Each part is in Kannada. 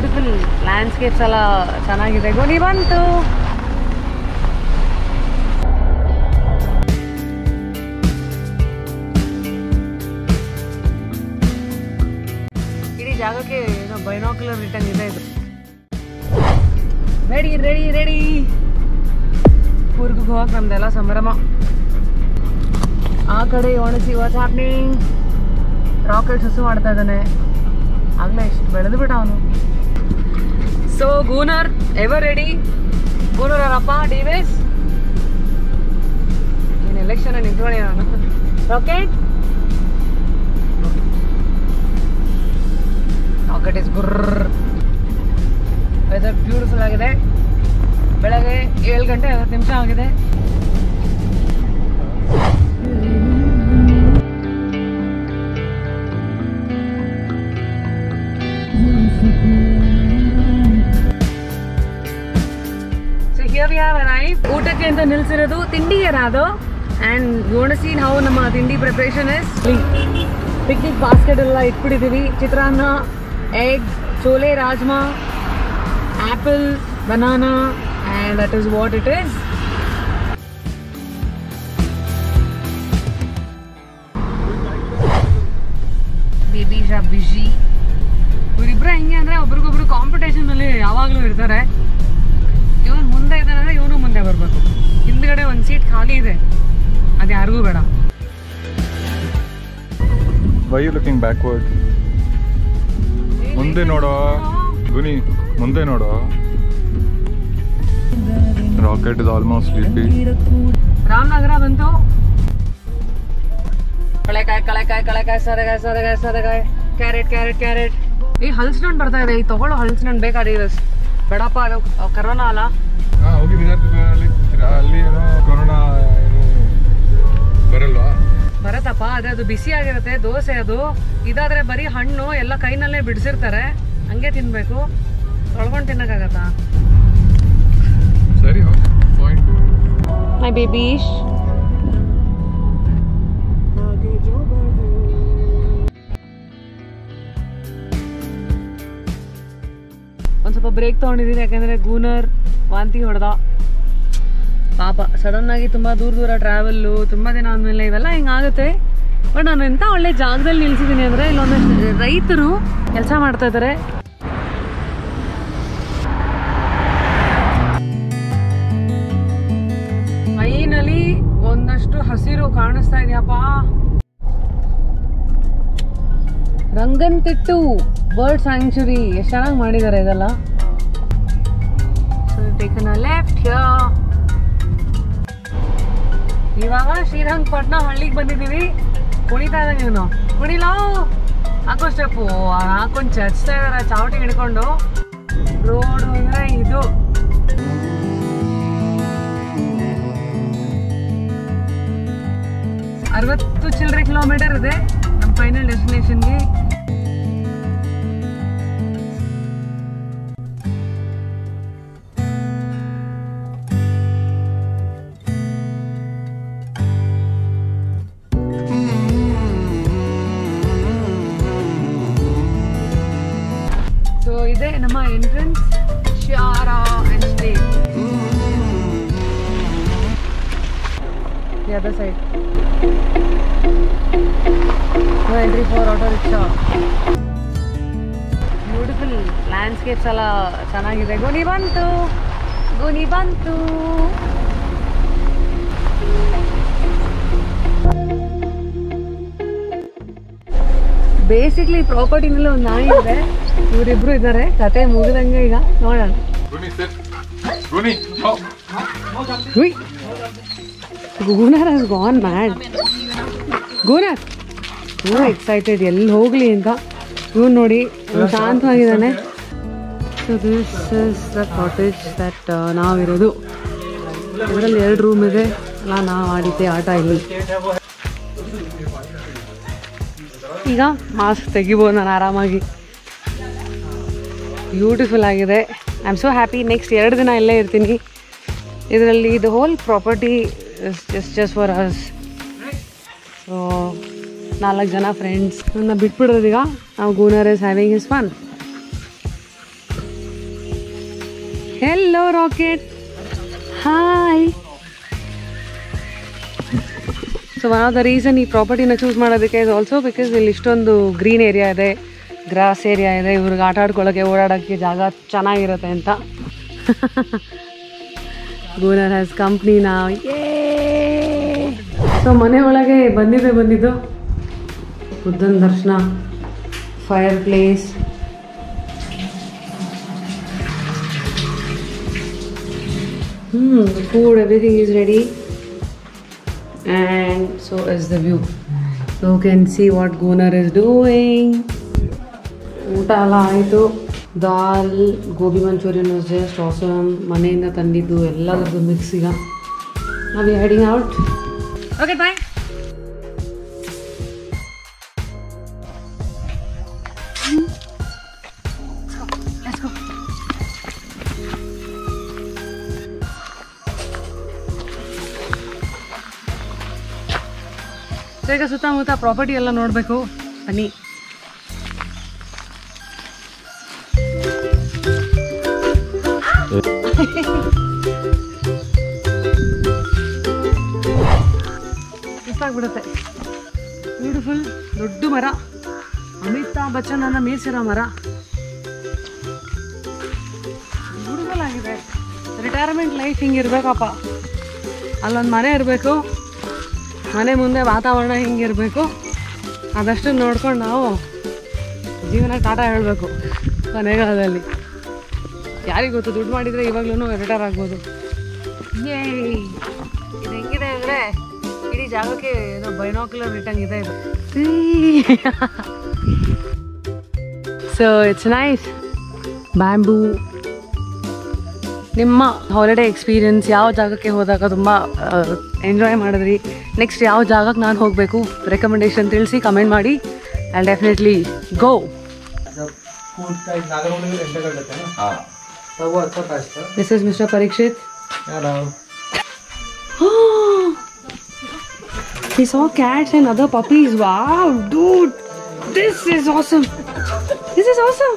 ಬ್ಯೂಟಿಫುಲ್ ಲ್ಯಾಂಡ್ಸ್ಕೇಪ್ಸ್ ಎಲ್ಲ ಚೆನ್ನಾಗಿದೆ ಗುಣಿ ಬಂತು ಇಡೀ ಜಾಗಕ್ಕೆ ಏನೋ ಬೈನಾಕ್ಯುಲರ್ ರಿಟರ್ನ್ ಇದೆ ಇದು ರೆಡಿ ರೆಡಿ ರೆಡಿ ಕೂರ್ಗಿಗೆ ಹೋಗಕ್ಕೆ ನಮ್ದೆಲ್ಲ ಸಂಭ್ರಮ ಆ ಕಡೆ ಒಣಸಿ ವಾಟ್ ಹ್ಯಾಪ್ನಿಂಗ್ ರಾಕೆಟ್ ಸುಸು ಮಾಡ್ತಾ ಇದ್ದಾನೆ ಆಗಲೇ ಇಷ್ಟು ಬೆಳೆದು ಬಿಟ್ಟ ಅವನು so Gooner ever ready Gooner ಅವರಪ್ಪ ಡಿವೇಸ್ ನೀನು ಎಲೆಕ್ಷನ್ ನಿಂತ್ಕೊಳ್ಳಿ ನಾನು ರಾಕೆಟ್ ರಾಕೆಟ್ ಇಸ್ ಗುರ್ರ್ ವೆದರ್ ಬ್ಯೂಟಿಫುಲ್ ಆಗಿದೆ ಬೆಳಗ್ಗೆ ಏಳು ಗಂಟೆ ಐವತ್ತು ನಿಮಿಷ ಆಗಿದೆ so here we have arrive ಊಟಕ್ಕೆ ಅಂತ ನಿಲ್ಸಿರೋದು ತಿಂಡಿಗೆ ಅದು ಆ್ಯಂಡ್ ಗೋಣ ಸೀನ್ ಹೌ ನಮ್ಮ ತಿಂಡಿ ಪ್ರಿಪ್ರೇಷನ್ ಇಸ್ ಪಿಕ್ನಿಕ್ ಬಾಸ್ಕೆಟ್ ಎಲ್ಲ ಇಟ್ಬಿಟ್ಟಿದ್ದೀವಿ chitranna egg chole rajma apple banana and that is what it is baby busy ಇವರಿಬ್ರು ಹೆಂಗೆ ಅಂದ್ರೆ ಒಬ್ರಿಗೊಬ್ರು ಕಾಂಪಿಟೇಷನ್ ಅಲ್ಲಿ ಯಾವಾಗಲೂ ಇರ್ತಾರೆ ಇವನು ಮುಂದೆ ಇದ್ದಾನೆ ಅಂದ್ರೆ ಇವನು ಮುಂದೆ ಬರಬೇಕು ಹಿಂದ್ಗಡೆ ಒಂದು ಸೀಟ್ ಖಾಲಿ ಇದೆ ಅದು ಯಾರಿಗೂ ಬೇಡ ವೈ ಯು ಲುಕಿಂಗ್ ಬ್ಯಾಕ್ವರ್ಡ್ ಮುಂದೆ ನೋಡೋ ಗುನಿ ಮುಂದೆ ನೋಡೋ rocket is almost sleepy Ramanagara ಬಂತು ಕಳೆಕಾಯಿ ಕಳೆಕಾಯಿ ಕಳೆಕಾಯಿ ಸದಗಾಯಿ ಸದಗಾಯಿ ಸದಗಾಯಿ ಕ್ಯಾರೆಟ್ ಕ್ಯಾರೆಟ್ ಕ್ಯಾರೆಟ್ ಈ ಹಲ್ಸಿನಣ್ಣು ಬರ್ತಾ ಇದೆ ಈ ತಗೊಳ್ಳೋ ಹಲ್ಸಿನಣ್ಣು ಬೇಕಾಗಿದೆ ಬೇಡಪ್ಪ ಅದು ಕರೋನಾ ಅಲ್ಲ ಹೋಗಿ ವಿದ್ಯಾರ್ಥಿಗಳಲ್ಲಿ ಅಲ್ಲಿ ಏನೋ ಕೊರೋನಾ ಏನು ಬರಲ್ವಾ ಬರತ್ತಪ್ಪ ಅದೇ ಅದು ಬಿಸಿ ಆಗಿರುತ್ತೆ ದೋಸೆ ಅದು ಇದಾದ್ರೆ ಬರೀ ಹಣ್ಣು ಎಲ್ಲ ಕೈನಲ್ಲೇ ಬಿಡಿಸಿರ್ತಾರೆ ಹಂಗೆ ತಿನ್ಬೇಕು ತೊಳ್ಕೊಂಡು ತಿನ್ನಕ್ಕಾಗತ್ತಾ ಸರಿ ಓಕೆ ಪಾಯಿಂಟ್ ಮೈ ಬೇಬೀಶ್ ಒಂದು ಸ್ವಲ್ಪ ಬ್ರೇಕ್ ತೊಗೊಂಡಿದ್ದೀನಿ ಯಾಕಂದರೆ ಗೂನರ್ ವಾಂತಿ ಹೊಡೆದ ಪಾಪ ಸಡನ್ ಆಗಿ ತುಂಬ ದೂರ ದೂರ ಟ್ರಾವೆಲ್ಲು ತುಂಬ ದಿನ ಆದಮೇಲೆ ಇವೆಲ್ಲ ಹಿಂಗಾಗುತ್ತೆ ಬಟ್ ನಾನು ಎಂಥ ಒಳ್ಳೆ ಜಾಗದಲ್ಲಿ ನಿಲ್ಸಿದ್ದೀನಿ ಅಂದರೆ ಇಲ್ಲೊಂದಷ್ಟು ರೈತರು ಕೆಲಸ ಮಾಡ್ತಾ ಇದ್ದಾರೆ ಫೈನಲಿ ಒಂದಷ್ಟು ಹಸಿರು ಕಾಣಿಸ್ತಾ ಇದೆಯಪ್ಪ ರಂಗನ್ತಿಟ್ಟು ಬರ್ಡ್ ಸ್ಯಾಂಕ್ಚುರಿ ಎಷ್ಟು ಚೆನ್ನಾಗಿ ಮಾಡಿದ್ದಾರೆ ಇದೆಲ್ಲ ಸೊ ಟೇಕನ್ ಅ ಲೆಫ್ಟ್ ಇವಾಗ ಶ್ರೀರಂಗಪಟ್ಟಣ ಹಳ್ಳಿಗೆ ಬಂದಿದ್ದೀವಿ ಕುಣಿತಾ ಇದ್ದಂಗೆ ಇವನು ಕುಣಿಲೋ ಹಾಕೋ ಸ್ಟೆಪ್ಪು ಹಾಕೊಂಡು ಚಚ್ತಾ ಇದಾರೆ ಚಾವಟಿ ಹಿಡ್ಕೊಂಡು ರೋಡ್ ಅಂದ್ರೆ ಇದು ಅರವತ್ತು ಚಿಲ್ಲರೆ ಕಿಲೋಮೀಟರ್ ಇದೆ ನಮ್ಮ ಫೈನಲ್ ಡೆಸ್ಟಿನೇಷನ್ಗೆ ಸೊ ಇದೆ ನಮ್ಮ ಎಂಟ್ರೆನ್ಸ್ ಶಾರ estate the other side. No entry for auto rickshaw. Beautiful landscapes ಎಲ್ಲ ಚೆನ್ನಾಗಿದೆ ಗುನಿ ಬಂತು ಗುನಿ ಬಂತು ಬೇಸಿಕ್ಲಿ ಪ್ರಾಪರ್ಟಿನಲ್ಲಿ ಒಂದು ನಾಯಿ ಇದೆ ಇವರಿಬ್ರು ಇದ್ದಾರೆ ಕತೆ ಮುಗಿದಂಗೆ ಈಗ ನೋಡೋಣ ಗುನಿ ಸಿಟ್ ಗುನಿ ಹೋ ಹುಯ್ ಗೂನರ್ ಹಸ್ ಗಾನ್ ಮ್ಯಾಡ್ ಗೂನರ್ ತುಂಬ ಎಕ್ಸೈಟೆಡ್ ಎಲ್ಲಿ ಹೋಗಲಿ ಅಂತ ಇವನು ನೋಡಿ ಇವ್ನು ಶಾಂತವಾಗಿದ್ದಾನೆ so this is the cottage that ನಾವಿರೋದು ಇದರಲ್ಲಿ ಎರಡು ರೂಮ್ ಇದೆ ಎಲ್ಲ ನಾವು ಆಡಿದ್ದೆ ಆಟ ಇಲ್ಲಿ ಈಗ ಮಾಸ್ಕ್ ತೆಗಿಬೋದು ನಾನು ಆರಾಮಾಗಿ ಬ್ಯೂಟಿಫುಲ್ ಆಗಿದೆ I am so happy next ಎರಡು ದಿನ ಇಲ್ಲೇ ಇರ್ತೀನಿ ಇದರಲ್ಲಿ the whole property just just for us so ನಾಲ್ಕು ಜನ ಫ್ರೆಂಡ್ಸ್ ನನ್ನ ಬಿಟ್ಬಿಡೋದು ಈಗ ನಾವು Gooner is having is fun hello rocket hi so one of the reason ಈ ಪ್ರಾಪರ್ಟಿನ ಚೂಸ್ ಮಾಡೋದಕ್ಕೆ ಇಸ್ ಆಲ್ಸೋ ಬಿಕಾಸ್ ಇಲ್ಲಿ ಇಷ್ಟೊಂದು ಗ್ರೀನ್ ಏರಿಯಾ ಇದೆ ಗ್ರಾಸ್ ಏರಿಯಾ ಇದೆ ಇವ್ರಿಗೆ ಆಟ ಆಡ್ಕೊಳ್ಳೋಕ್ಕೆ ಓಡಾಡೋಕ್ಕೆ ಜಾಗ ಚೆನ್ನಾಗಿರುತ್ತೆ ಅಂತ ಗೂನರ್ ಹ್ಯಾಸ್ ಕಂಪ್ನಿ ನಾವು ಸೊ ಮನೆ ಒಳಗೆ ಬಂದಿದೆ ಬಂದಿದ್ದು ಬುದ್ಧನ ದರ್ಶನ fire place Hmm, the food, everything is ready. And so is the view. So you can see what Gunnar is doing. ಊಟ ಎಲ್ಲ ಆಯಿತು dal gobi manchurian was just awesome ಮನೆಯಿಂದ ತಂದಿದ್ದು ಎಲ್ಲದರದ್ದು ಮಿಕ್ಸ್ ಈಗ ನಾವು heading out okay bye so ಈಗ ಸುತ್ತಮುತ್ತ ಪ್ರಾಪರ್ಟಿ ಎಲ್ಲ ನೋಡಬೇಕು ಬನ್ನಿ ಬಿಡುತ್ತೆ ಬ್ಯೂಟಿಫುಲ್ ದೊಡ್ಡ ಮರ ಅಮಿತಾಬ್ ಬಚ್ಚನ್ ಅನ್ನ ಮೀರ್ಸಿರೋ ಮರ ಬ್ಯೂಟಿಫುಲ್ ಆಗಿದೆ ರಿಟೈರ್ಮೆಂಟ್ ಲೈಫ್ ಹಿಂಗಿರ್ಬೇಕಪ್ಪ ಅಲ್ಲೊಂದು ಮನೆ ಇರಬೇಕು ಮನೆ ಮುಂದೆ ವಾತಾವರಣ ಹಿಂಗಿರಬೇಕು ಅದಷ್ಟು ನೋಡ್ಕೊಂಡು ನಾವು ಜೀವನ ಟಾಟಾ ಹೇಳಬೇಕು ಕೊನೆಗಾಲದಲ್ಲಿ ಯಾರಿಗೆ ಗೊತ್ತು ದುಡ್ಡು ಮಾಡಿದರೆ ಇವಾಗ್ಲೂ ರಿಟೈರ್ ಆಗ್ಬೋದು ಏ ಇದು ಹೆಂಗಿದೆ ಅಂದರೆ ಇಡೀ ಜಾಗಕ್ಕೆ ಏನೋ ಬೈನಾಕ್ಯುಲರ್ ರಿಟರ್ನ್ ಇದೆ ಇದು ಸೊ ಇಟ್ಸ್ ನೈಸ್ ಬ್ಯಾಂಬೂ ನಿಮ್ಮ ಹಾಲಿಡೇ ಎಕ್ಸ್ಪೀರಿಯನ್ಸ್ ಯಾವ ಜಾಗಕ್ಕೆ ಹೋದಾಗ ತುಂಬ ಎಂಜಾಯ್ ಮಾಡಿದ್ರಿ ನೆಕ್ಸ್ಟ್ ಯಾವ ಜಾಗಕ್ಕೆ ನಾನು ಹೋಗಬೇಕು ರೆಕಮೆಂಡೇಶನ್ ತಿಳಿಸಿ ಕಮೆಂಟ್ ಮಾಡಿ and definitely go this is mister Parikshit He saw cats and other puppies. Wow, dude, this is awesome. This is awesome.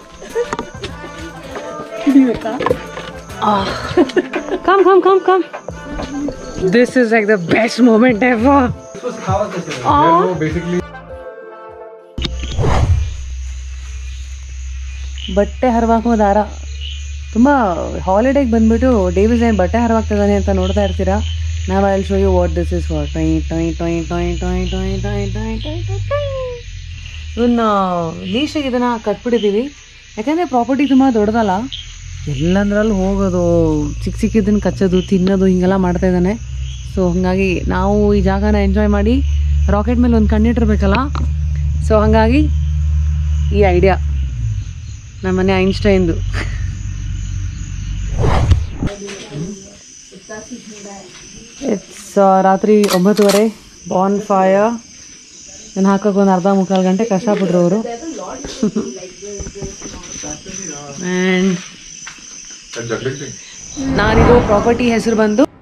Ah. come, come, come, come. This is like the best moment ever. Ah. Basically ಬಟ್ಟೆ ಹರಿವಾಕೋ ದಾರ ತುಂಬ ಹಾಲಿಡೇಗೆ ಬಂದ್ಬಿಟ್ಟು ಡೇವಿಸ್ ಏನು ಬಟ್ಟೆ ಹರಿವಾಗ್ತಿದ್ದಾನೆ ಅಂತ ನೋಡ್ತಾ ಇರ್ತೀರಾ ನಾವು I show you what this is for ಟೊಯ್ ಟೊಯ್ ಟೊಯ್ ಟೊಯ್ ಟೊಯ್ ಟೊಯ್ ಟೊಯ್ ಟೊಯ್ ಟೊಯ್ ಟೊಯ್ ಇವನ್ನ ಲೀಶಿಗೆ ಇದನ್ನು ಕಟ್ಬಿಟ್ಟಿದ್ದೀವಿ ಯಾಕಂದರೆ ಪ್ರಾಪರ್ಟಿ ತುಂಬ ದೊಡ್ಡದಲ್ಲ ಎಲ್ಲಂದ್ರಲ್ಲಿ ಹೋಗೋದು ಚಿಕ್ಕ ಚಿಕ್ಕಿದ್ದನ್ನು ಕಚ್ಚೋದು ತಿನ್ನೋದು ಹಿಂಗೆಲ್ಲ ಮಾಡ್ತಾ ಇದ್ದಾನೆ ಸೊ ಹಾಗಾಗಿ ನಾವು ಈ ಜಾಗನ ಎಂಜಾಯ್ ಮಾಡಿ ರಾಕೆಟ್ ಮೇಲೆ ಒಂದು ಕಣ್ಣಿಟ್ಟಿರ್ಬೇಕಲ್ಲ ಸೊ ಹಾಗಾಗಿ ಈ ಐಡಿಯಾ ನಮ್ಮನೆ ಐನ್ಸ್ಟೈನ್ದು ಇಟ್ಸ್ ರಾತ್ರಿ ಒಂಬತ್ತುವರೆ ಬಾನ್ ಫೈರ್ ನಾನು ಹಾಕೋಕೆ ಒಂದು ಅರ್ಧ ಮುಕ್ಕಾಲು ಗಂಟೆ ಕಷ್ಟಪಟ್ರು ಅವರು ಆ್ಯಂಡ್ ನಾನಿದು ಪ್ರಾಪರ್ಟಿ ಹೆಸರು ಬಂದು